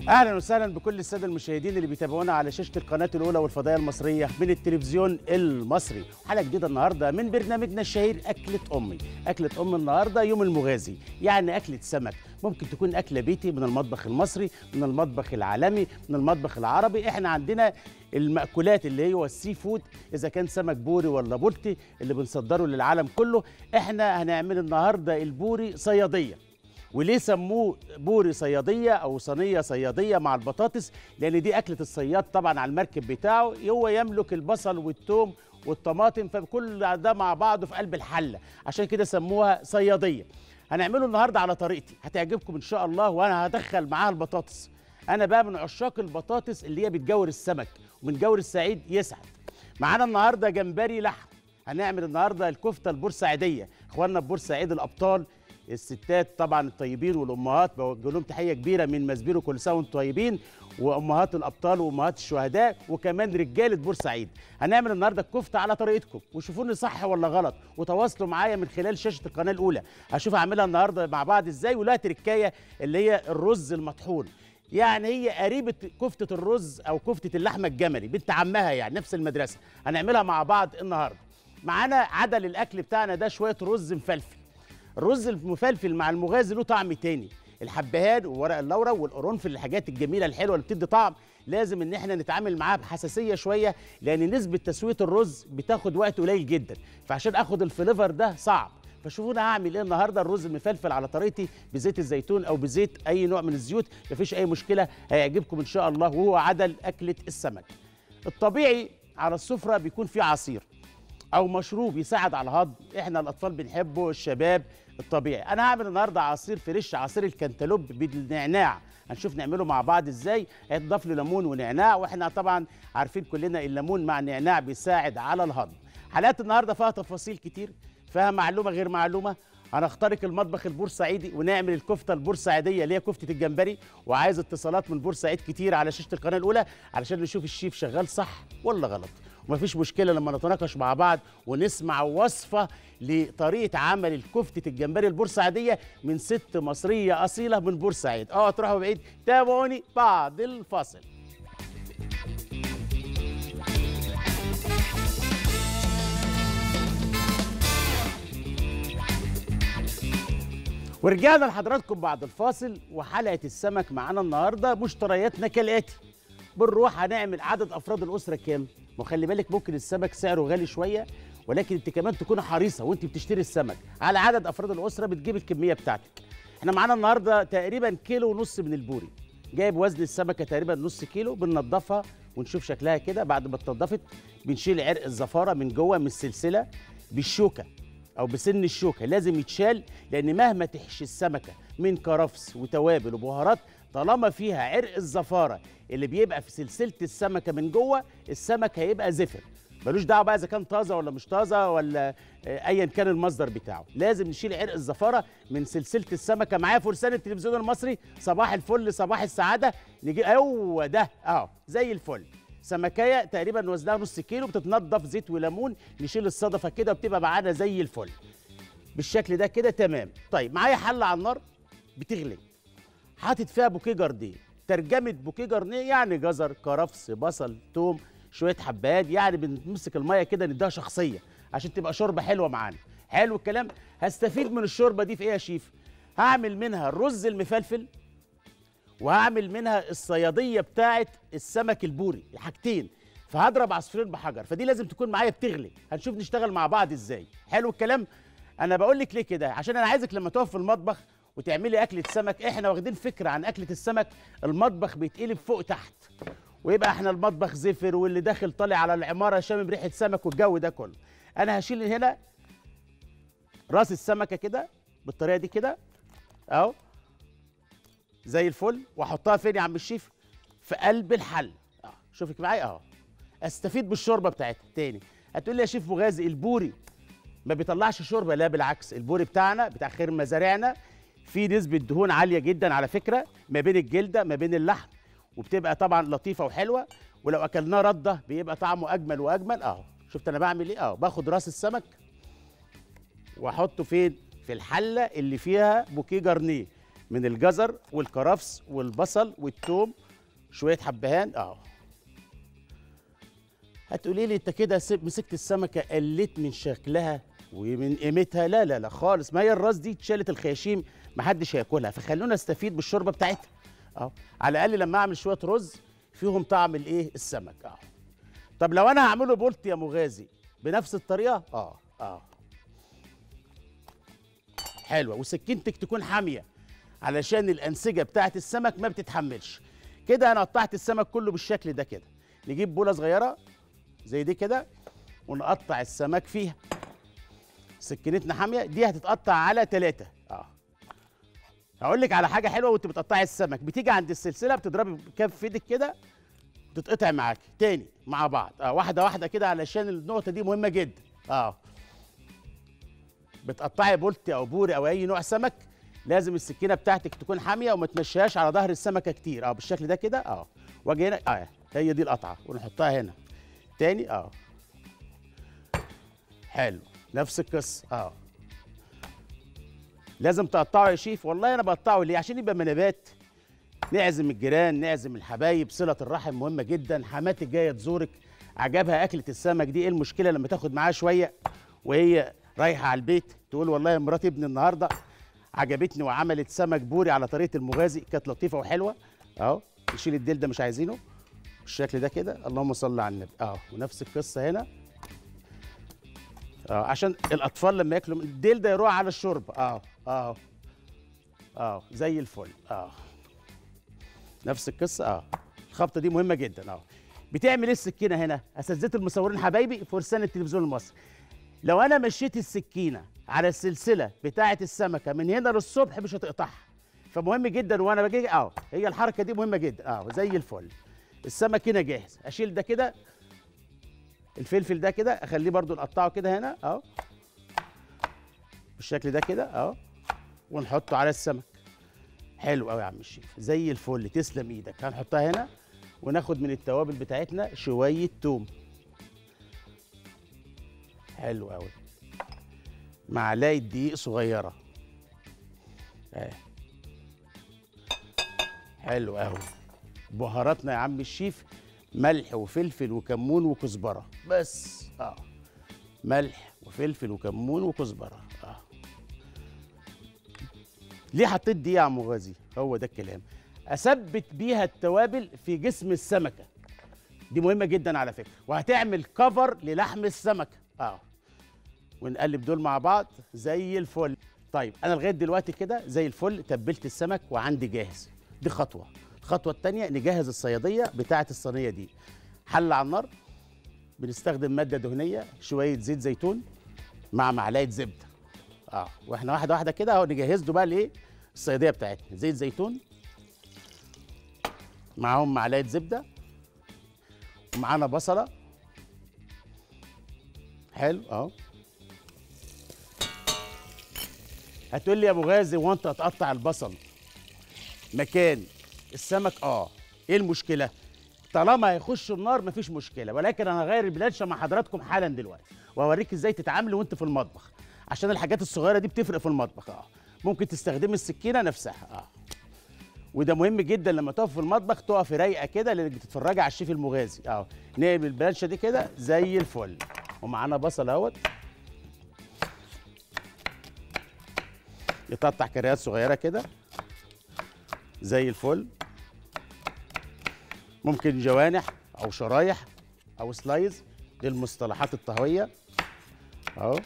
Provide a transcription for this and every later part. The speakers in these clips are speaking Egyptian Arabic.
اهلا وسهلا بكل الساده المشاهدين اللي بيتابعونا على شاشه القناه الاولى والفضائيه المصريه من التلفزيون المصري حلقه جديده النهارده من برنامجنا الشهير اكله امي اكله ام النهارده يوم المغازي يعني اكله سمك ممكن تكون اكله بيتي من المطبخ المصري من المطبخ العالمي من المطبخ العربي احنا عندنا المأكولات اللي هو السي فود اذا كان سمك بوري ولا بولتي اللي بنصدره للعالم كله احنا هنعمل النهارده البوري صياديه وليه سموه بوري صياديه او صينيه صياديه مع البطاطس لان دي اكله الصياد طبعا على المركب بتاعه هو يملك البصل والثوم والطماطم فكل ده مع بعضه في قلب الحله عشان كده سموها صياديه هنعمله النهارده على طريقتي هتعجبكم ان شاء الله وانا هدخل معاها البطاطس انا بقى من عشاق البطاطس اللي هي بتجور السمك ومن جور السعيد يسعد معانا النهارده جمبري لحم هنعمل النهارده الكفته البورسعيديه اخواننا في بورسعيد الابطال الستات طبعا الطيبين والامهات بوجه لهم تحيه كبيره من مسبيرو كل سنه وانتم طيبين وامهات الابطال وامهات الشهداء وكمان رجاله بورسعيد هنعمل النهارده الكفته على طريقتكم وشوفوني صح ولا غلط وتواصلوا معايا من خلال شاشه القناه الاولى هشوف اعملها النهارده مع بعض ازاي ولها تركايه اللي هي الرز المطحون يعني هي قريبة كفتة الرز أو كفتة اللحمة الجملي بنت عمها يعني نفس المدرسة هنعملها مع بعض النهاردة معانا عدل الأكل بتاعنا ده شوية رز مفلفل الرز المفلفل مع المغازي له طعم تاني الحبهان وورق اللورا والقرنفل الحاجات الجميله الحلوه اللي بتدي طعم لازم ان احنا نتعامل معاها بحساسيه شويه لان نسبه تسويه الرز بتاخد وقت قليل جدا فعشان اخد الفليفر ده صعب فشوفونا هعمل ايه النهارده الرز المفلفل على طريقتي بزيت الزيتون او بزيت اي نوع من الزيوت مفيش اي مشكله هيعجبكم ان شاء الله وهو عدل اكله السمك الطبيعي على السفره بيكون فيه عصير او مشروب يساعد على الهضم احنا الاطفال بنحبه الشباب الطبيعي انا هعمل النهارده عصير فريش عصير الكنتالوب بالنعناع هنشوف نعمله مع بعض ازاي هيتضاف له ليمون ونعناع واحنا طبعا عارفين كلنا الليمون مع النعناع بيساعد على الهضم حلقات النهارده فيها تفاصيل كتير فيها معلومه غير معلومه هنخترق المطبخ البورسعيدي ونعمل الكفته البورسعيديه اللي هي كفته الجمبري وعايز اتصالات من بورسعيد كتير على شاشه القناه الاولى علشان نشوف الشيف شغال صح ولا غلط ومفيش مشكله لما نتناقش مع بعض ونسمع وصفه لطريقه عمل الكفته الجمبري البورسعيديه من ست مصريه اصيله من بورسعيد اه تروحوا بعيد تابعوني بعد الفاصل ورجعنا لحضراتكم بعد الفاصل وحلقه السمك معانا النهارده مشترياتنا كالاتي بنروح هنعمل عدد افراد الاسره كام ما خلي بالك ممكن السمك سعره غالي شويه ولكن انت كمان تكون حريصه وانت بتشتري السمك على عدد افراد الاسره بتجيب الكميه بتاعتك احنا معانا النهارده تقريبا كيلو ونص من البوري جايب وزن السمكه تقريبا نص كيلو بننضفها ونشوف شكلها كده بعد ما اتنضفت بنشيل عرق الزفاره من جوه من السلسله بالشوكه او بسن الشوكه لازم يتشال لان مهما تحشي السمكه من كرفس وتوابل وبهارات طالما فيها عرق الزفاره اللي بيبقى في سلسله السمكه من جوه السمك هيبقى زفر ملوش دعوه بقى اذا كان طازه ولا مش طازه ولا ايا كان المصدر بتاعه لازم نشيل عرق الزفاره من سلسله السمكه معايا فرسان التلفزيون المصري صباح الفل صباح السعاده نجي هو ده اهو زي الفل سمكايه تقريبا وزنها نص كيلو بتتنضف زيت وليمون نشيل الصدفه كده وبتبقى معانا زي الفل بالشكل ده كده تمام طيب معايا حله على النار بتغلي حاطط فيها بوكيه جارديه ترجمه بوكيه جارنيه يعني جزر كرفس بصل توم شويه حبات يعني بنمسك الميه كده نديها شخصيه عشان تبقى شوربه حلوه معانا حلو الكلام هستفيد من الشوربه دي في ايه يا شيف هعمل منها الرز المفلفل وهعمل منها الصياديه بتاعه السمك البوري الحاجتين فهضرب عصفورين بحجر فدي لازم تكون معايا بتغلي هنشوف نشتغل مع بعض ازاي حلو الكلام انا بقول لك ليه كده عشان انا عايزك لما تقف في المطبخ وتعملي اكله سمك احنا واخدين فكره عن اكله السمك المطبخ بيتقلب فوق تحت ويبقى احنا المطبخ زفر واللي داخل طالع على العماره شامم ريحه سمك والجو ده كله انا هشيل هنا راس السمكه كده بالطريقه دي كده اهو زي الفل واحطها فين يا عم الشيف في قلب الحل اه شوفك معايا اهو استفيد بالشوربه بتاعتها تاني هتقول لي يا شيف مغازي البوري ما بيطلعش شوربه لا بالعكس البوري بتاعنا بتاع خير مزارعنا فيه نسبه دهون عاليه جدا على فكره ما بين الجلده ما بين اللحم وبتبقى طبعا لطيفه وحلوه ولو اكلناه رده بيبقى طعمه اجمل واجمل اهو شفت انا بعمل ايه اهو باخد راس السمك واحطه فين في الحله اللي فيها بوكيه جرنيه من الجزر والكرفس والبصل والثوم شويه حبهان اهو هتقولي لي انت كده سب- مسكت السمكه قلت من شكلها ومن قيمتها لا لا لا خالص ما هي الراس دي اتشالت الخياشيم محدش هياكلها فخلونا نستفيد بالشوربه بتاعتها اهو على الاقل لما اعمل شويه رز فيهم طعم الايه السمك اهو طب لو انا هعمله بولت يا مغازي بنفس الطريقه اه اه حلوه وسكينتك تكون حاميه علشان الانسجه بتاعت السمك ما بتتحملش كده انا قطعت السمك كله بالشكل ده كده نجيب بوله صغيره زي دي كده ونقطع السمك فيها سكينتنا حاميه دي هتتقطع على ثلاثة اه هقول لك على حاجه حلوه وانت بتقطعي السمك بتيجي عند السلسله بتضربي بكف ايدك كده تتقطع معاكي تاني مع بعض اه واحده واحده كده علشان النقطه دي مهمه جدا اه بتقطعي بولتي او بوري او اي نوع سمك لازم السكينه بتاعتك تكون حاميه وما تمشيهاش على ظهر السمكه كتير اه بالشكل ده كده اه واجي هنا اه هي دي القطعه ونحطها هنا تاني اه حلو نفس القصه اه لازم تقطعه يا شيف والله انا بقطعه ليه عشان يبقى منابات نعزم الجيران نعزم الحبايب صله الرحم مهمه جدا حماتك جايه تزورك عجبها اكله السمك دي ايه المشكله لما تاخد معاها شويه وهي رايحه على البيت تقول والله مرات ابني النهارده عجبتني وعملت سمك بوري على طريقه المغازي كانت لطيفه وحلوه اهو نشيل الديل ده مش عايزينه بالشكل ده كده اللهم صل على النبي اه ونفس القصه هنا اه عشان الاطفال لما ياكلوا من- الديل ده يروح على الشرب اه اه اه زي الفل اه نفس القصه اه الخبطه دي مهمه جدا اه بتعمل ايه السكينه هنا اساتذه المصورين حبايبي فرسان التلفزيون المصري لو انا مشيت السكينه على السلسله بتاعه السمكه من هنا للصبح مش هتقطعها فمهم جدا وانا باجي اه هي الحركه دي مهمه جدا اه زي الفل السمك هنا جاهز اشيل ده كده الفلفل ده كده اخليه برضو نقطعه كده هنا اهو بالشكل ده كده اهو ونحطه على السمك حلو قوي يا عم الشيف زي الفل تسلم ايدك هنحطها هنا وناخد من التوابل بتاعتنا شويه توم حلو قوي معلقه دقيق صغيره اهي حلو قوي بهاراتنا يا عم الشيف ملح وفلفل وكمون وكزبره بس اه ملح وفلفل وكمون وكزبره اه ليه حطيت دي يا عم غازي هو ده الكلام اثبت بيها التوابل في جسم السمكه دي مهمه جدا على فكره وهتعمل كفر للحم السمكه اه ونقلب دول مع بعض زي الفل طيب انا لغايه دلوقتي كده زي الفل تبلت السمك وعندي جاهز دي خطوه الخطوه الثانيه نجهز الصياديه بتاعه الصينيه دي حل على النار بنستخدم ماده دهنيه شويه زيت زيتون مع معلقه زبده اه واحنا واحده واحده كده اهو نجهز له بقى الايه الصياديه بتاعتنا زيت زيتون معاهم معلقه زبده ومعانا بصله حلو اهو هتقول لي يا ابو غازي هو انت هتقطع البصل مكان السمك اه ايه المشكله طالما هيخش النار مفيش مشكله ولكن انا هغير البلانشه مع حضراتكم حالا دلوقتي وهوريك ازاي تتعاملي وانت في المطبخ عشان الحاجات الصغيره دي بتفرق في المطبخ اه ممكن تستخدمي السكينه نفسها اه وده مهم جدا لما تقف في المطبخ تقفي رايقه كده لانك بتتفرجي على الشيف المغازي اه نقلب البلانشه دي كده زي الفل ومعانا بصل اهوت يتقطع كريات صغيره كده زي الفل ممكن جوانح او شرايح او سلايز للمصطلحات الطهويه اهو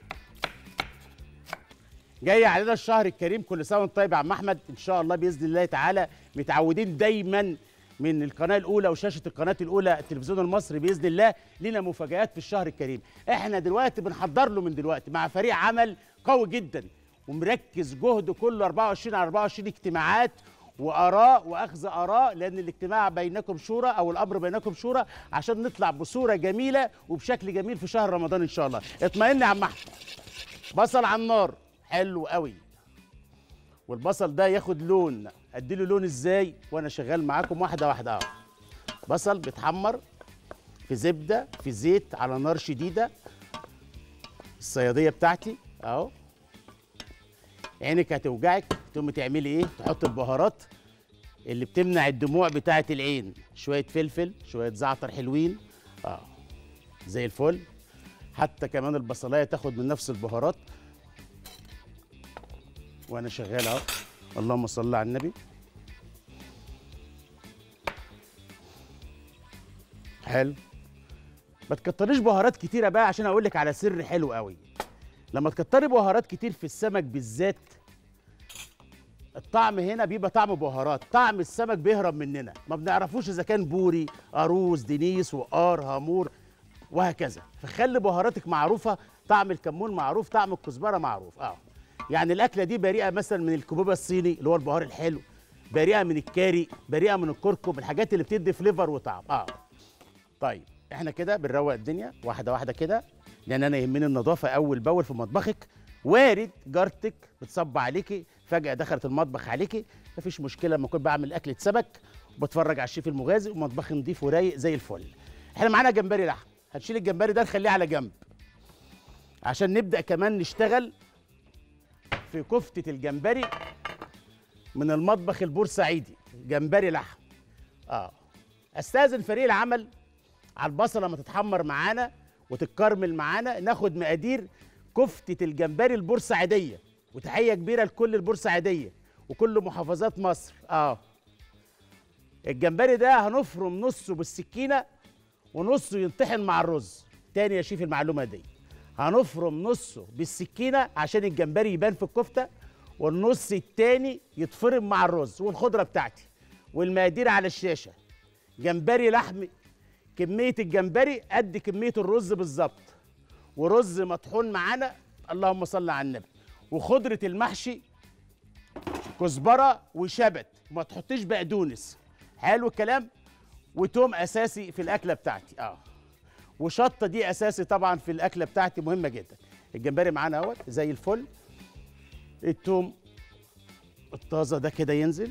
جاي علينا الشهر الكريم كل سنه وانت طيب يا عم احمد ان شاء الله باذن الله تعالى متعودين دايما من القناه الاولى وشاشه القناه الاولى التلفزيون المصري باذن الله لنا مفاجات في الشهر الكريم احنا دلوقتي بنحضر له من دلوقتي مع فريق عمل قوي جدا ومركز جهد كله 24 على 24 اجتماعات واراء واخذ اراء لان الاجتماع بينكم شورى او الامر بينكم شورى عشان نطلع بصوره جميله وبشكل جميل في شهر رمضان ان شاء الله اطمئن يا عم احمد بصل على النار حلو قوي والبصل ده ياخد لون اديله لون ازاي وانا شغال معاكم واحده واحده اهو بصل بيتحمر في زبده في زيت على نار شديده الصياديه بتاعتي اهو عينك هتوجعك تقومي تعملي ايه تحط البهارات اللي بتمنع الدموع بتاعه العين شويه فلفل شويه زعتر حلوين اه زي الفل حتى كمان البصلايه تاخد من نفس البهارات وانا شغال اهو اللهم صل على النبي حلو ما تكتريش بهارات كتيره بقى عشان اقول لك على سر حلو قوي لما تكتري بهارات كتير في السمك بالذات الطعم هنا بيبقى طعم بهارات طعم السمك بيهرب مننا ما بنعرفوش اذا كان بوري قاروص دنيس وقار هامور وهكذا فخلي بهاراتك معروفه طعم الكمون معروف طعم الكزبره معروف اه يعني الاكله دي بريئه مثلا من الكبوبه الصيني اللي هو البهار الحلو بريئه من الكاري بريئه من الكركم الحاجات اللي بتدي فليفر وطعم اه طيب احنا كده بنروق الدنيا واحده واحده كده لان انا يهمني النظافه اول باول في مطبخك وارد جارتك بتصب عليكي فجاه دخلت المطبخ عليكي مفيش مشكله لما اكون بعمل اكله سمك وبتفرج على الشيف المغازي ومطبخي نضيف ورايق زي الفل احنا معانا جمبري لحم هنشيل الجمبري ده نخليه على جنب عشان نبدا كمان نشتغل في كفته الجمبري من المطبخ البورسعيدي جمبري لحم اه استاذن فريق العمل على البصله لما تتحمر معانا وتتكرمل معانا ناخد مقادير كفته الجمبري البورسعيديه وتحيه كبيره لكل البورسعيديه وكل محافظات مصر اه الجمبري ده هنفرم نصه بالسكينه ونصه ينطحن مع الرز تاني يا شيف المعلومه دي هنفرم نصه بالسكينه عشان الجمبري يبان في الكفته والنص التاني يتفرم مع الرز والخضره بتاعتي والمقادير على الشاشه جمبري لحم كميه الجمبري قد كميه الرز بالظبط ورز مطحون معانا اللهم صل على النبي وخضره المحشي كزبره وشبت ما تحطيش بقدونس حلو الكلام وتوم اساسي في الاكله بتاعتي اه وشطه دي اساسي طبعا في الاكله بتاعتي مهمه جدا الجمبري معانا اهوت زي الفل التوم الطازه ده كده ينزل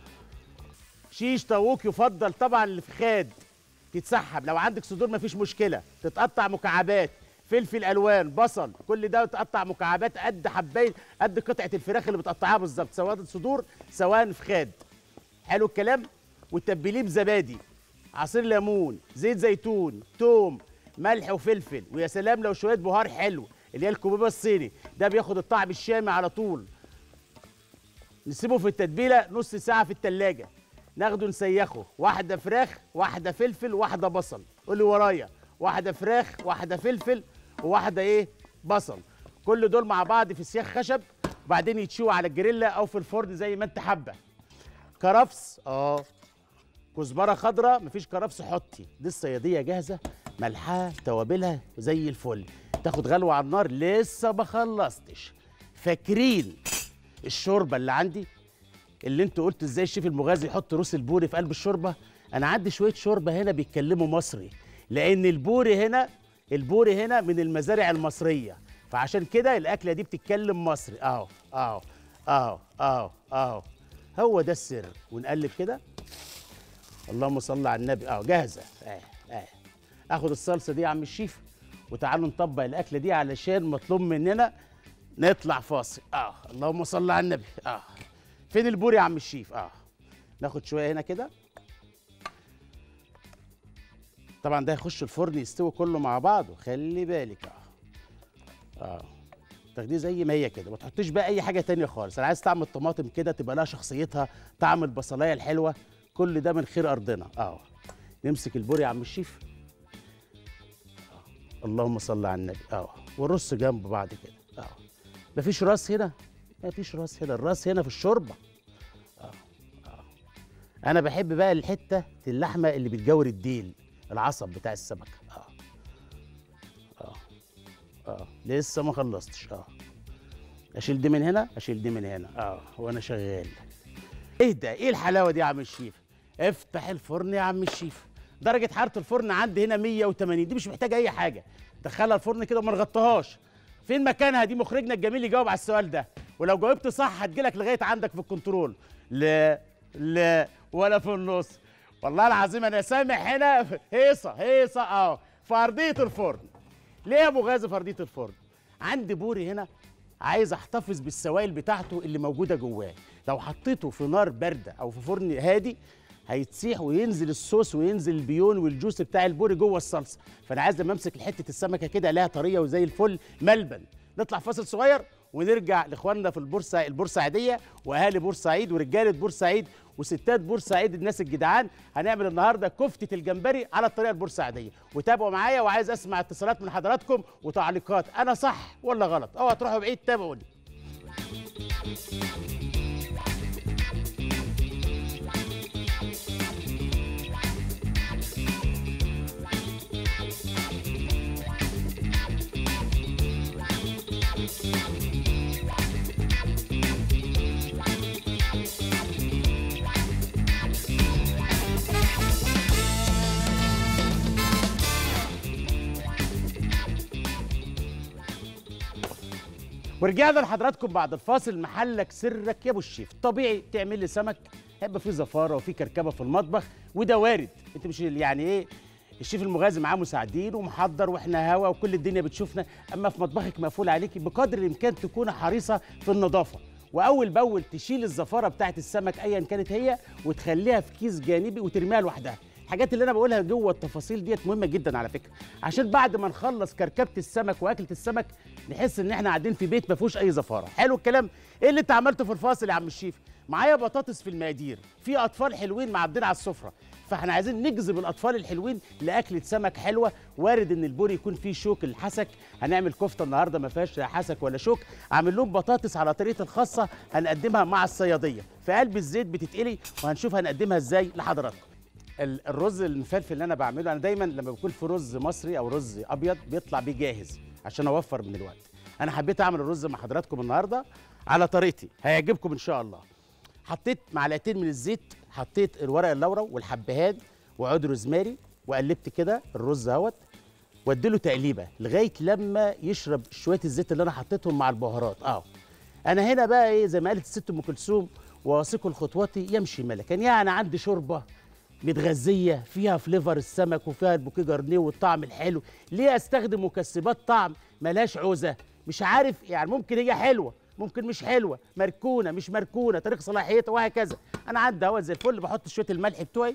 شيش طاووق يفضل طبعا الفخاد تتسحب لو عندك صدور مفيش مشكله تتقطع مكعبات فلفل الوان بصل كل ده يتقطع مكعبات قد حبايه قد قطعه الفراخ اللي بتقطعها بالظبط سواء صدور سواء فخاد حلو الكلام وتتبليه بزبادي عصير ليمون زيت زيتون توم ملح وفلفل ويا سلام لو شويه بهار حلو اللي هي الكوبيبه الصيني ده بياخد الطعم الشامي على طول نسيبه في التتبيله نص ساعه في التلاجة ناخده نسيخه واحده فراخ واحده فلفل واحده بصل قولي ورايا واحده فراخ واحده فلفل وواحده ايه بصل كل دول مع بعض في سياخ خشب وبعدين يتشوي على الجريلا او في الفرن زي ما انت حابه كرفس اه كزبره خضراء مفيش كرفس حطي دي الصياديه جاهزه ملحها توابلها زي الفل تاخد غلوه على النار لسه ما خلصتش فاكرين الشوربه اللي عندي اللي انتوا قلتوا ازاي الشيف المغازي يحط روس البوري في قلب الشوربه انا عندي شويه شوربه هنا بيتكلموا مصري لان البوري هنا البوري هنا من المزارع المصريه فعشان كده الاكله دي بتتكلم مصري اهو اهو اهو اهو اهو هو ده السر ونقلب كده اللهم صل على النبي اهو جاهزه اه اه اخد الصلصه دي يا عم الشيف وتعالوا نطبق الاكله دي علشان مطلوب مننا نطلع فاصل اه اللهم صل على النبي اه فين البوري يا عم الشيف اه ناخد شويه هنا كده طبعا ده هيخش الفرن يستوي كله مع بعضه خلي بالك اه اه تاخديه زي ما هي كده ما تحطيش بقى اي حاجه تانية خالص انا عايز طعم الطماطم كده تبقى لها شخصيتها طعم البصلايه الحلوه كل ده من خير ارضنا اه نمسك البوري يا عم الشيف آه. اللهم صل على النبي اه والرص جنب بعض كده اه مفيش راس هنا مفيش راس هنا الراس هنا في الشوربه اه اه انا بحب بقى الحته اللحمه اللي بتجور الديل العصب بتاع السمك اه اه اه لسه ما خلصتش اه اشيل دي من هنا اشيل دي من هنا اه وانا شغال ايه ده ايه الحلاوه دي يا عم الشيف افتح الفرن يا عم الشيف درجه حراره الفرن عندي هنا 180 دي مش محتاجه اي حاجه دخلها الفرن كده وما نغطيهاش فين مكانها دي مخرجنا الجميل يجاوب على السؤال ده ولو جاوبت صح هتجيلك لغايه عندك في الكنترول لا لا ولا في النص والله العظيم انا سامع هنا هيصه هيصه اه في ارضيه الفرن ليه يا ابو غازي في ارضيه الفرن عندي بوري هنا عايز احتفظ بالسوائل بتاعته اللي موجوده جواه لو حطيته في نار بارده او في فرن هادي هيتسيح وينزل الصوص وينزل البيون والجوس بتاع البوري جوه الصلصه فانا عايز لما امسك حته السمكه كده الاقيها طريه وزي الفل ملبن نطلع فاصل صغير ونرجع لاخواننا في البورصه البورسعيديه واهالي بورسعيد ورجاله بورسعيد وستات بورسعيد الناس الجدعان هنعمل النهارده كفته الجمبري على الطريقه البورسعيديه وتابعوا معايا وعايز اسمع اتصالات من حضراتكم وتعليقات انا صح ولا غلط اوعى تروحوا بعيد تابعوني ورجعنا لحضراتكم بعد الفاصل محلك سرك يا ابو الشيف طبيعي تعمل لي سمك هيبقى فيه زفاره وفيه كركبه في المطبخ وده وارد انت مش يعني ايه الشيف المغازي معاه مساعدين ومحضر واحنا هوا وكل الدنيا بتشوفنا اما في مطبخك مقفول عليكي بقدر الامكان تكون حريصه في النظافه واول باول تشيل الزفاره بتاعت السمك ايا كانت هي وتخليها في كيس جانبي وترميها لوحدها الحاجات اللي انا بقولها جوه التفاصيل ديت مهمه جدا على فكره عشان بعد ما نخلص كركبه السمك واكله السمك نحس ان احنا قاعدين في بيت ما فيهوش اي زفاره حلو الكلام ايه اللي انت عملته في الفاصل يا عم الشيف معايا بطاطس في المقادير في اطفال حلوين معدين على السفره فاحنا عايزين نجذب الاطفال الحلوين لاكله سمك حلوه وارد ان البوري يكون فيه شوك الحسك هنعمل كفته النهارده ما فيهاش لا حسك ولا شوك عامل لهم بطاطس على طريقه الخاصه هنقدمها مع الصياديه في قلب الزيت بتتقلي وهنشوف هنقدمها ازاي لحضراتكم ال- الرز المفلفل اللي انا بعمله انا دايما لما بيكون في رز مصري او رز ابيض بيطلع بيه جاهز عشان اوفر من الوقت انا حبيت اعمل الرز مع حضراتكم النهارده على طريقتي هيعجبكم ان شاء الله حطيت معلقتين من الزيت حطيت الورق اللورا والحبهان وعود روزماري وقلبت كده الرز اهوت واديله تقليبه لغايه لما يشرب شويه الزيت اللي انا حطيتهم مع البهارات اه انا هنا بقى ايه زي ما قالت الست ام كلثوم واثق الخطوات يمشي ملكا يعني عندي شوربه متغذيه فيها فليفر السمك وفيها البوكيه جارنيه والطعم الحلو ليه استخدم مكسبات طعم ملهاش عوزه مش عارف يعني ممكن هي حلوه ممكن مش حلوه مركونه مش مركونه تاريخ صلاحيتها وهكذا انا عندي اهوت زي الفل بحط شويه الملح بتوعي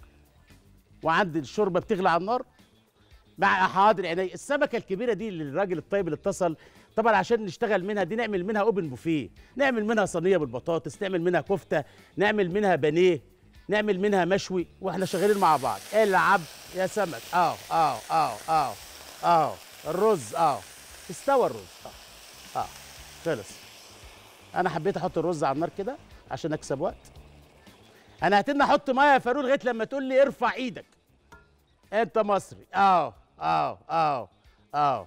وعندي الشوربه بتغلي على النار مع حاضر عيني السمكه الكبيره دي اللي الراجل الطيب اللي اتصل طبعا عشان نشتغل منها دي نعمل منها اوبن بوفيه نعمل منها صينيه بالبطاطس نعمل منها كفته نعمل منها بانيه نعمل منها مشوي واحنا شغالين مع بعض العب يا سمك اه اه اه اه اه الرز اه استوى الرز اه اه خلص انا حبيت احط الرز على النار كده عشان اكسب وقت انا هتني احط ميه يا فاروق لغايه لما تقول لي ارفع ايدك انت مصري اه اه اه اه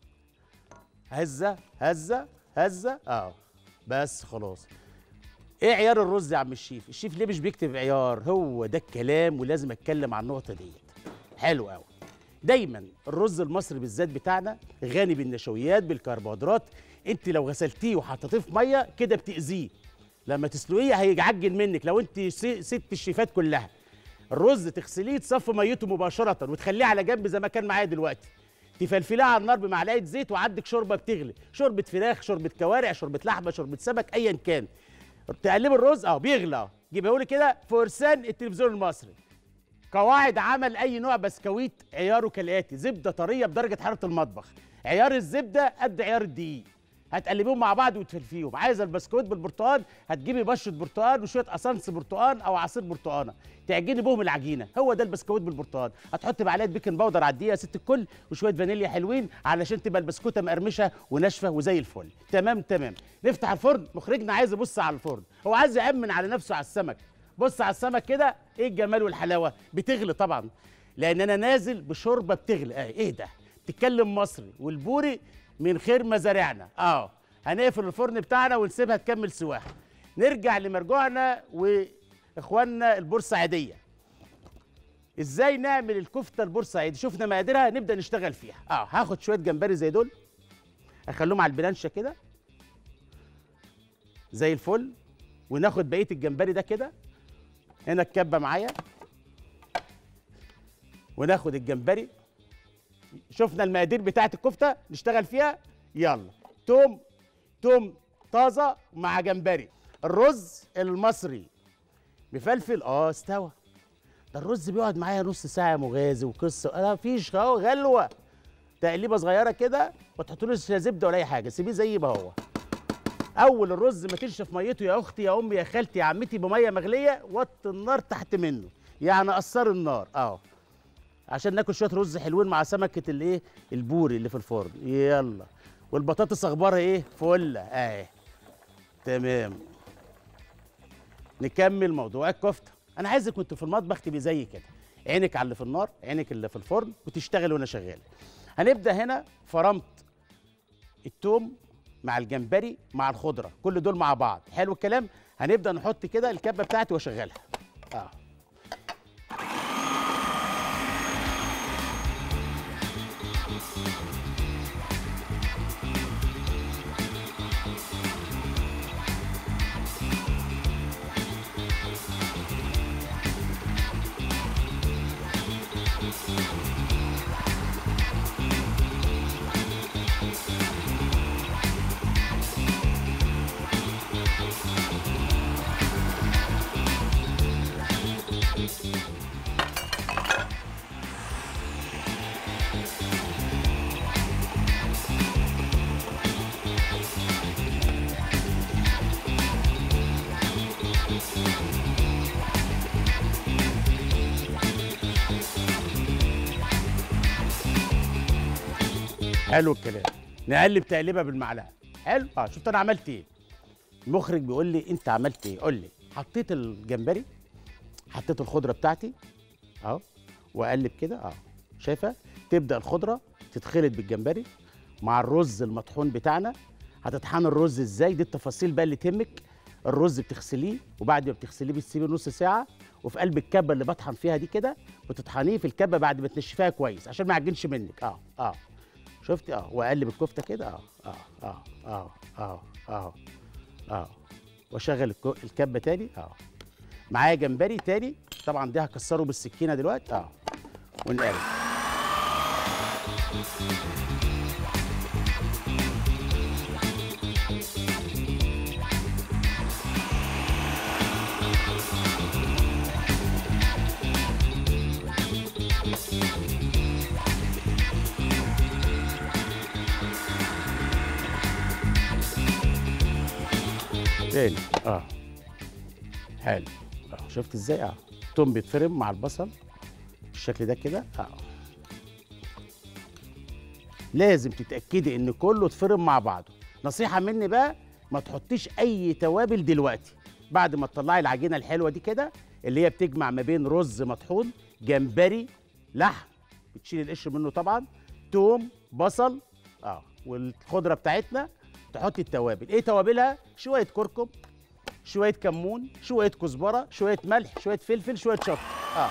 هزه هزه هزه اه بس خلاص ايه عيار الرز يا عم الشيف الشيف ليه مش بيكتب عيار هو ده الكلام ولازم اتكلم عن النقطه ديت حلو قوي دايما الرز المصري بالذات بتاعنا غني بالنشويات بالكربوهيدرات انت لو غسلتيه وحطيتيه في ميه كده بتاذيه لما تسلقيه هيعجن منك لو انت س- ست الشيفات كلها الرز تغسليه تصفي ميته مباشره وتخليه على جنب زي ما كان معايا دلوقتي تفلفليه على النار بمعلقه زيت وعندك شوربه بتغلي شوربه فراخ شوربه كوارع شوربه لحمه شوربه سمك ايا كان تقلب الرز اه بيغلى اه جيبه لي كده فرسان التلفزيون المصري قواعد عمل اي نوع بسكويت عياره كالاتي زبده طريه بدرجه حراره المطبخ عيار الزبده قد عيار الدقيق هتقلبيهم مع بعض وتفلفيهم عايزه البسكويت بالبرتقال هتجيبي بشره برتقال وشويه اسانس برتقال او عصير برتقانه تعجني بهم العجينه هو ده البسكويت بالبرتقال هتحطي معلقه بيكنج باودر على الدقيقه يا ست الكل وشويه فانيليا حلوين علشان تبقى البسكوته مقرمشه وناشفه وزي الفل تمام تمام نفتح الفرن مخرجنا عايز يبص على الفرن هو عايز يامن على نفسه على السمك بص على السمك كده ايه الجمال والحلاوه بتغلي طبعا لان انا نازل بشوربه بتغلي اه ايه ده بتتكلم مصري والبوري من خير مزارعنا اه هنقفل الفرن بتاعنا ونسيبها تكمل سواها نرجع لمرجوعنا واخواننا البورسعيديه ازاي نعمل الكفته البورسعيدي شفنا مقاديرها نبدا نشتغل فيها اه هاخد شويه جمبري زي دول اخليهم على البلانشه كده زي الفل وناخد بقيه الجمبري ده كده هنا الكبه معايا وناخد الجمبري شفنا المقادير بتاعت الكفته نشتغل فيها يلا توم توم طازه مع جمبري الرز المصري مفلفل اه استوى ده الرز بيقعد معايا نص ساعه يا مغازي وقصه انا مفيش اهو غلوه تقليبه صغيره كده ما تحطولوش لا زبده ولا اي حاجه سيبيه زي ما هو اول الرز ما تنشف ميته يا اختي يا امي يا خالتي يا عمتي بميه مغليه وطي النار تحت منه يعني قصر النار اه عشان ناكل شويه رز حلوين مع سمكه الايه البوري اللي في الفرن يلا والبطاطس اخبارها ايه فله اهي تمام نكمل موضوع الكفته انا عايزك وانت في المطبخ تبقي زي كده عينك على اللي في النار عينك اللي في الفرن وتشتغل وانا شغال هنبدا هنا فرمت التوم مع الجمبري مع الخضره كل دول مع بعض حلو الكلام هنبدا نحط كده الكبه بتاعتي واشغلها اه حلو الكلام نقلب تقليبه بالمعلقه حلو اه شفت انا عملت ايه المخرج بيقول لي انت عملت ايه قول لي حطيت الجمبري حطيت الخضره بتاعتي اهو واقلب كده اه شايفه تبدا الخضره تتخلط بالجمبري مع الرز المطحون بتاعنا هتطحن الرز ازاي دي التفاصيل بقى اللي تهمك الرز بتغسليه وبعد ما بتغسليه بتسيبيه نص ساعه وفي قلب الكبه اللي بطحن فيها دي كده بتطحنيه في الكبه بعد ما تنشفيها كويس عشان ما يعجنش منك اه اه شفتي اه واقلب الكفته كده اه اه اه اه اه اه اه واشغل الكو- الكبه تاني اه معايا جمبري تاني طبعا ده هكسره بالسكينه دلوقتي اه ونقلب تاني اه حلو اه شفت ازاي اه التوم بيتفرم مع البصل بالشكل ده كده اه لازم تتاكدي ان كله اتفرم مع بعضه نصيحه مني بقى ما تحطيش اي توابل دلوقتي بعد ما تطلعي العجينه الحلوه دي كده اللي هي بتجمع ما بين رز مطحون جمبري لحم بتشيل القشر منه طبعا توم بصل اه والخضره بتاعتنا تحطي التوابل ايه توابلها شويه كركم شويه كمون شويه كزبره شويه ملح شويه فلفل شويه شطه اه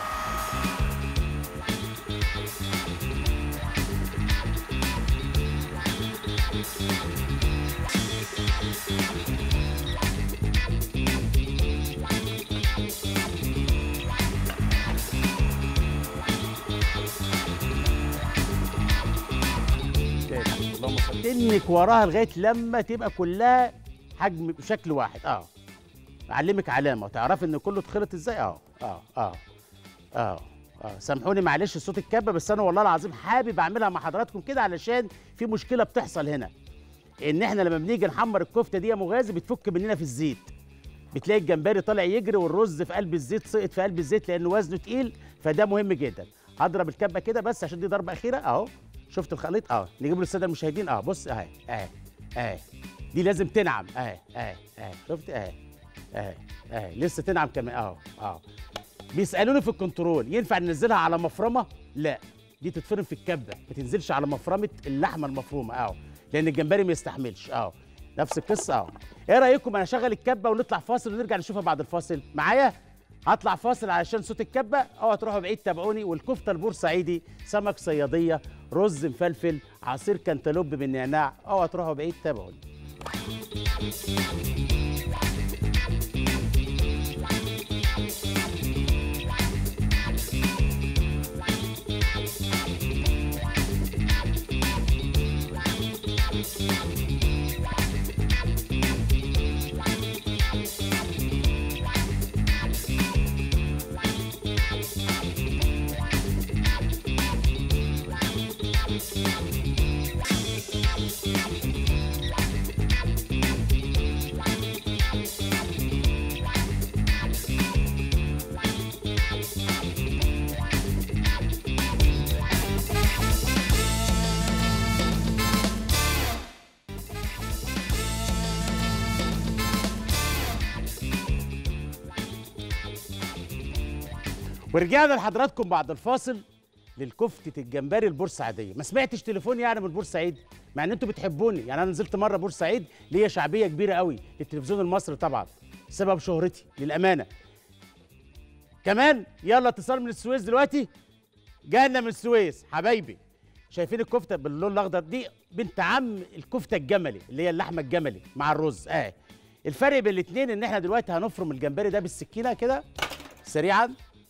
تاني اللهم صل تنك وراها لغايه لما تبقى كلها حجم بشكل واحد اه اعلمك علامه وتعرفي ان كله اتخلط ازاي اه اه اه اه اه سامحوني معلش صوت الكبه بس انا والله العظيم حابب اعملها مع حضراتكم كده علشان في مشكله بتحصل هنا ان احنا لما بنيجي نحمر الكفته دي يا مغازي بتفك مننا في الزيت بتلاقي الجمبري طالع يجري والرز في قلب الزيت سقط في قلب الزيت لان وزنه تقيل فده مهم جدا هضرب الكبه كده بس عشان دي ضربه اخيره اهو شفت الخليط اه نجيب للساده المشاهدين اه بص اهي اهي اهي دي لازم تنعم اهي اهي اهي شفت اهي اهي اهي لسه تنعم كمان اهو اهو بيسالوني في الكنترول ينفع ننزلها على مفرمه لا دي تتفرم في الكبه ما تنزلش على مفرمه اللحمه المفرومه اهو لان الجمبري ما يستحملش اهو نفس القصه اهو ايه رايكم انا اشغل الكبه ونطلع فاصل ونرجع نشوفها بعد الفاصل معايا هطلع فاصل علشان صوت الكبه اوعوا تروحوا بعيد تابعوني والكفته البورسعيدي سمك صياديه رز مفلفل عصير كنتالوب بالنعناع اوعوا تروحوا بعيد تابعوني ورجعنا لحضراتكم بعد الفاصل للكفتة الجمبري البورسعيدية ما سمعتش تليفون يعني من بورسعيد مع ان انتوا بتحبوني يعني انا نزلت مرة بورسعيد ليا شعبية كبيرة قوي للتلفزيون المصري طبعا سبب شهرتي للأمانة كمان يلا اتصال من السويس دلوقتي جانا من السويس حبايبي شايفين الكفته باللون الاخضر دي بنت عم الكفته الجملي اللي هي اللحمه الجملي مع الرز اه الفرق بين الاثنين ان احنا دلوقتي هنفرم الجمبري ده بالسكينه كده سريعا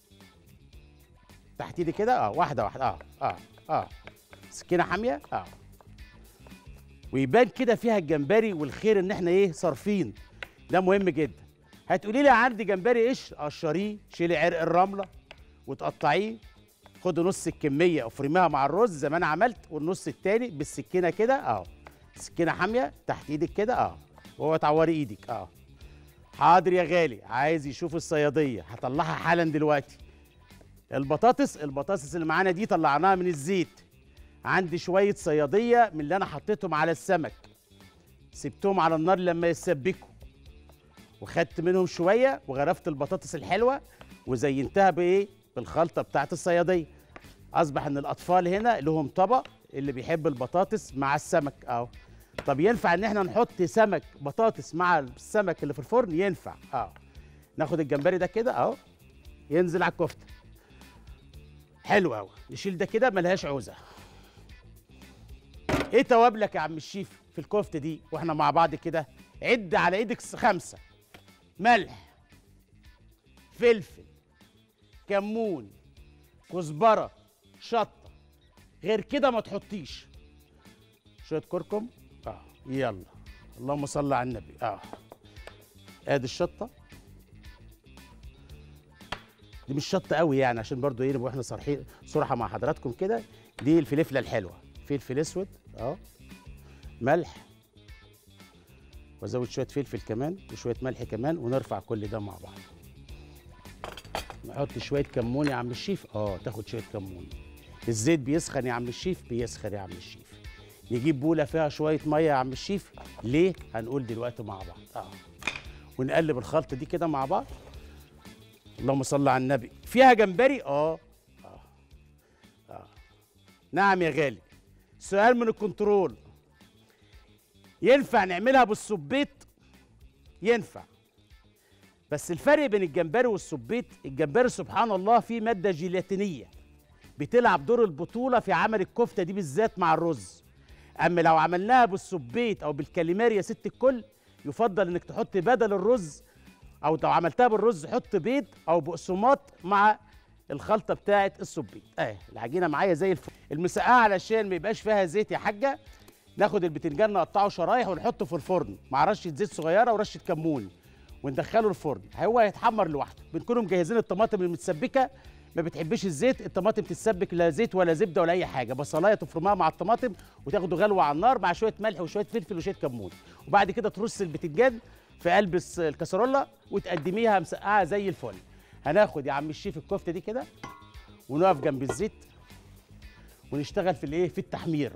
تحت ايدي كده اه واحده واحده اه اه اه سكينه حاميه اه ويبان كده فيها الجمبري والخير ان احنا ايه صارفين ده مهم جدا هتقولي لي عندي جمبري قشر قشريه شيلي عرق الرمله وتقطعيه خدي نص الكميه افرميها مع الرز زي ما انا عملت والنص التاني بالسكينه كده اهو سكينه حاميه تحت ايدك كده اه وهو تعوري ايدك اه حاضر يا غالي عايز يشوف الصياديه هطلعها حالا دلوقتي البطاطس البطاطس اللي معانا دي طلعناها من الزيت عندي شويه صياديه من اللي انا حطيتهم على السمك سبتهم على النار لما يتسبكوا وخدت منهم شويه وغرفت البطاطس الحلوه وزينتها بايه بالخلطه بتاعت الصياديه اصبح ان الاطفال هنا لهم طبق اللي بيحب البطاطس مع السمك اهو طب ينفع ان احنا نحط سمك بطاطس مع السمك اللي في الفرن ينفع اه ناخد الجمبري ده كده اهو ينزل على الكفته حلو قوي نشيل ده كده ملهاش عوزه ايه توابلك يا عم الشيف في الكفته دي واحنا مع بعض كده عد على ايدك خمسه ملح فلفل كمون كزبره شطه غير كده ما تحطيش شويه كركم اه يلا اللهم صل على النبي اه ادي الشطه دي مش شطه قوي يعني عشان برضو ايه نبقى احنا صريحين صراحه مع حضراتكم كده دي الفلفله الحلوه فلفل اسود اه ملح وازود شويه فلفل كمان وشويه ملح كمان ونرفع كل ده مع بعض نحط شويه كمون يا عم الشيف اه تاخد شويه كمون الزيت بيسخن يا عم الشيف بيسخن يا عم الشيف نجيب بوله فيها شويه ميه يا عم الشيف ليه هنقول دلوقتي مع بعض اه ونقلب الخلطه دي كده مع بعض اللهم صل على النبي فيها جمبري اه اه اه نعم يا غالي سؤال من الكنترول ينفع نعملها بالسبيط ينفع بس الفرق بين الجمبري والسبيط الجمبري سبحان الله فيه ماده جيلاتينيه بتلعب دور البطوله في عمل الكفته دي بالذات مع الرز اما لو عملناها بالسبيط او بالكاليماري يا ست الكل يفضل انك تحط بدل الرز او لو عملتها بالرز حط بيض او بقسماط مع الخلطه بتاعه السبيط اه العجينه معايا زي الفل المسقعه علشان ما يبقاش فيها زيت يا حاجه ناخد البتنجان نقطعه شرايح ونحطه في الفرن مع رشه زيت صغيره ورشه كمون وندخله الفرن هو هيتحمر لوحده بنكونوا مجهزين الطماطم المتسبكه ما بتحبش الزيت الطماطم تتسبك لا زيت ولا زبده ولا اي حاجه بصلايه تفرمها مع الطماطم وتاخدوا غلوه على النار مع شويه ملح وشويه فلفل وشويه كمون وبعد كده ترص البتنجان في قلب الس- الكسرولة وتقدميها مسقعه زي الفل هناخد يا عم الشيف الكفته دي كده ونقف جنب الزيت ونشتغل في الايه في التحمير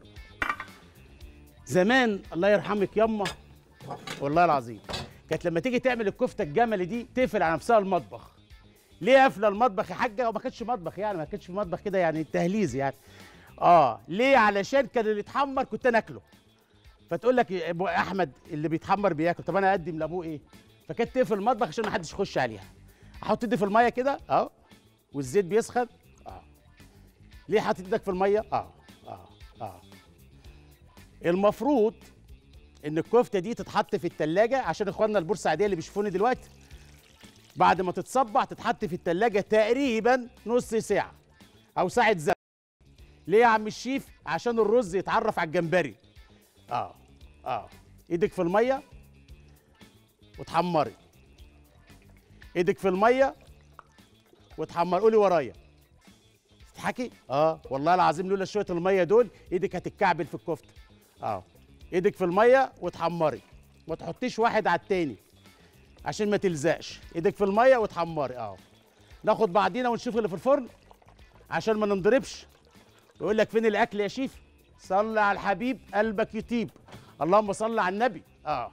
زمان الله يرحمك يما والله العظيم كانت لما تيجي تعمل الكفته الجملي دي تقفل على نفسها المطبخ ليه قافله المطبخ يا حاجه وما كانش مطبخ يعني ما كانش في مطبخ كده يعني تهليز يعني اه ليه علشان كان اللي يتحمر كنت انا اكله فتقول لك يا ابو احمد اللي بيتحمر بياكل طب انا اقدم لابوه ايه فكانت تقفل المطبخ عشان ما حدش يخش عليها احط ايدي في الميه كده اه والزيت بيسخن اه ليه حاطط ايدك في الميه اه اه اه المفروض ان الكفته دي تتحط في التلاجة عشان اخواننا البورسعيديه اللي بيشوفوني دلوقتي بعد ما تتصبع تتحط في التلاجة تقريبا نص ساعه او ساعه زمن ليه يا عم الشيف عشان الرز يتعرف على الجمبري اه اه ايدك في الميه وتحمري ايدك في الميه وتحمر قولي ورايا تضحكي اه والله العظيم لولا شويه الميه دول ايدك هتتكعبل في الكفته اه ايدك في الميه وتحمري ما تحطيش واحد على التاني عشان ما تلزقش ايدك في الميه وتحمري اه ناخد بعضينا ونشوف اللي في الفرن عشان ما ننضربش يقول لك فين الاكل يا شيف صل على الحبيب قلبك يطيب اللهم صل على النبي اه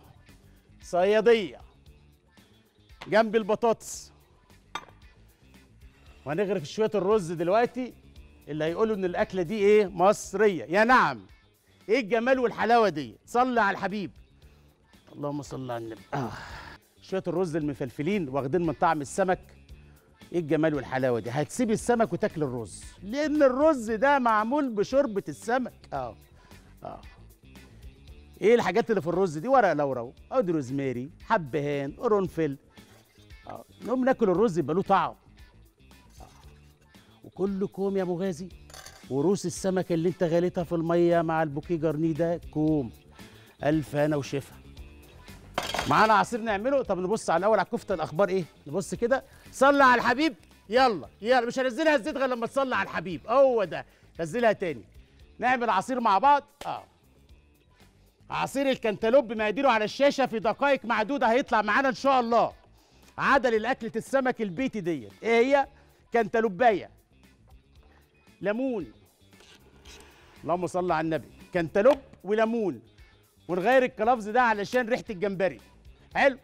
صياديه جنب البطاطس وهنغرف شويه الرز دلوقتي اللي هيقولوا ان الاكله دي ايه مصريه يا نعم ايه الجمال والحلاوه دي صلي على الحبيب اللهم صل على النبي آه. شويه الرز المفلفلين واخدين من طعم السمك ايه الجمال والحلاوه دي هتسيب السمك وتاكل الرز لان الرز ده معمول بشوربه السمك اه اه ايه الحاجات اللي في الرز دي ورق لورا عود روزماري حبهان قرنفل اه نقوم ناكل الرز يبقى له طعم آه. وكل كوم يا ابو غازي وروس السمك اللي انت غاليتها في الميه مع البوكيه جرنيه ده كوم الف هنا وشفا معانا عصير نعمله طب نبص على الاول على الكفته الاخبار ايه نبص كده صلي على الحبيب يلا يلا مش هنزلها الزيت غير لما تصلي على الحبيب هو ده نزلها تاني نعمل عصير مع بعض اه عصير الكنتالوب مقاديره على الشاشه في دقائق معدوده هيطلع معانا ان شاء الله عدل الاكله السمك البيتي ديت ايه هي كنتالوبايه ليمون اللهم صل على النبي كنتالوب وليمون ونغير الكلفظ ده علشان ريحه الجمبري حلو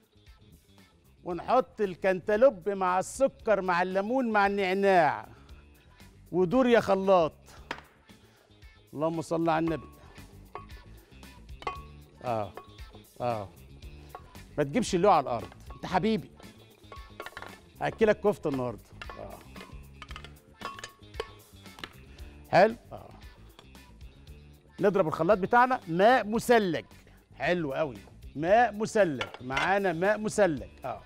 ونحط الكنتالوب مع السكر مع الليمون مع النعناع ودور يا خلاط اللهم صل على النبي اه اه ما تجيبش اللي على الارض انت حبيبي هاكلك كفته النهارده اه حلو اه نضرب الخلاط بتاعنا ماء مثلج حلو قوي ماء مثلج معانا ماء مثلج اه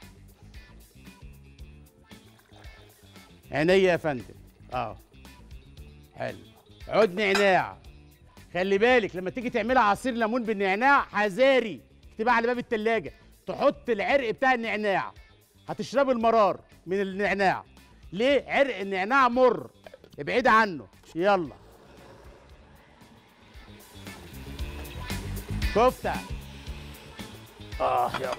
عينيا يا فندم اه حلو عود نعناع خلي بالك لما تيجي تعملها عصير ليمون بالنعناع حذاري اكتبها على باب التلاجة تحط العرق بتاع النعناع هتشرب المرار من النعناع ليه عرق النعناع مر ابعد عنه يلا كفته اه يلا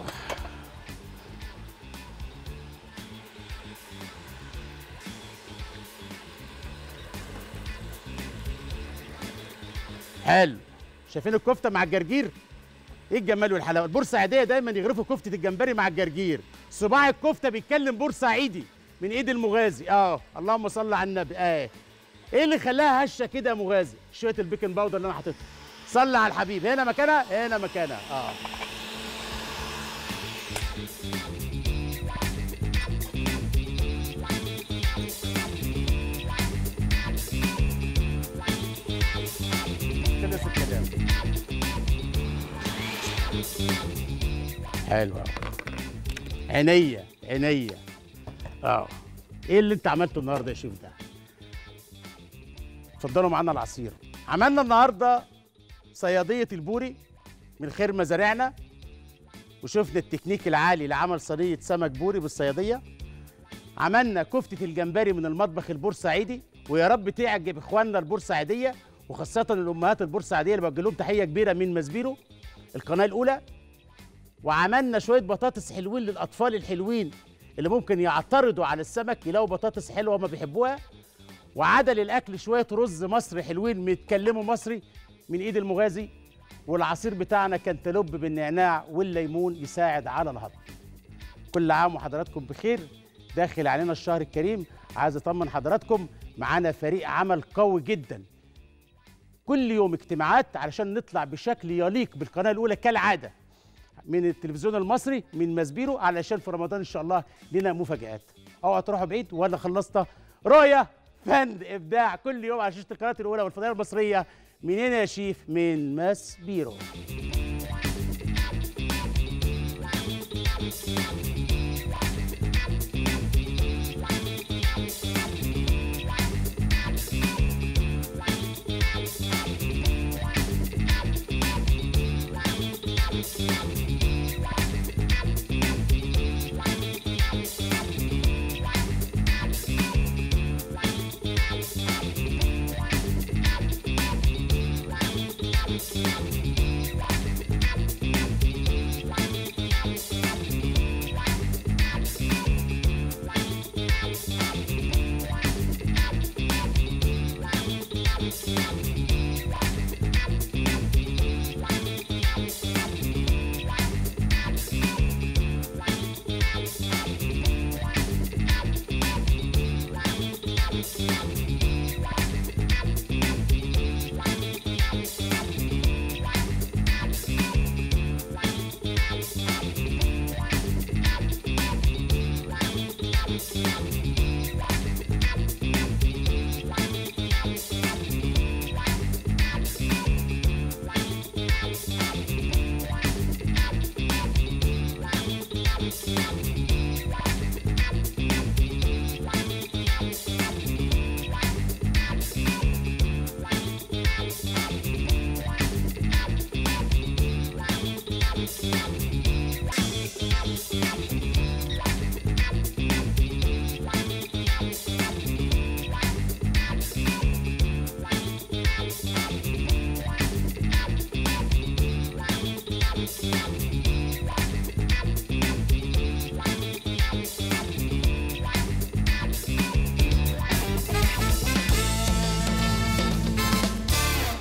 حلو شايفين الكفته مع الجرجير ايه الجمال والحلاوه البورسعيديه دايما يغرفوا كفته الجمبري مع الجرجير صباع الكفته بيتكلم بورسعيدي من ايد المغازي اه اللهم صل على النبي اه ايه اللي خلاها هشه كده يا مغازي شويه البيكنج باودر اللي انا حاططها صلي على الحبيب هنا مكانها هنا مكانها اه خلص الكلام حلو أوي. عينيا عينيا اه ايه اللي انت عملته النهارده يا شيف ده اتفضلوا معانا العصير عملنا النهارده صياديه البوري من خير مزارعنا وشفنا التكنيك العالي لعمل صينيه سمك بوري بالصياديه عملنا كفته الجمبري من المطبخ البورسعيدي ويا رب تعجب اخواننا البورسعيديه وخاصه الامهات البورسعيديه اللي بوجه لهم تحيه كبيره من مسبيرو القناه الاولى وعملنا شويه بطاطس حلوين للاطفال الحلوين اللي ممكن يعترضوا على السمك يلاقوا بطاطس حلوه هم بيحبوها وعدل الاكل شويه رز مصري حلوين بيتكلموا مصري من ايد المغازي والعصير بتاعنا كانتالوب بالنعناع والليمون يساعد على الهضم كل عام وحضراتكم بخير داخل علينا الشهر الكريم عايز اطمن حضراتكم معانا فريق عمل قوي جدا كل يوم اجتماعات علشان نطلع بشكل يليق بالقناه الاولى كالعاده من التلفزيون المصري من مسبيرو علشان في رمضان ان شاء الله لنا مفاجآت اوعى تروحوا بعيد ولا خلصنا رؤية فند ابداع كل يوم على شاشه القناه الاولى والفضائيه المصريه منين يا شيف من مسبيرو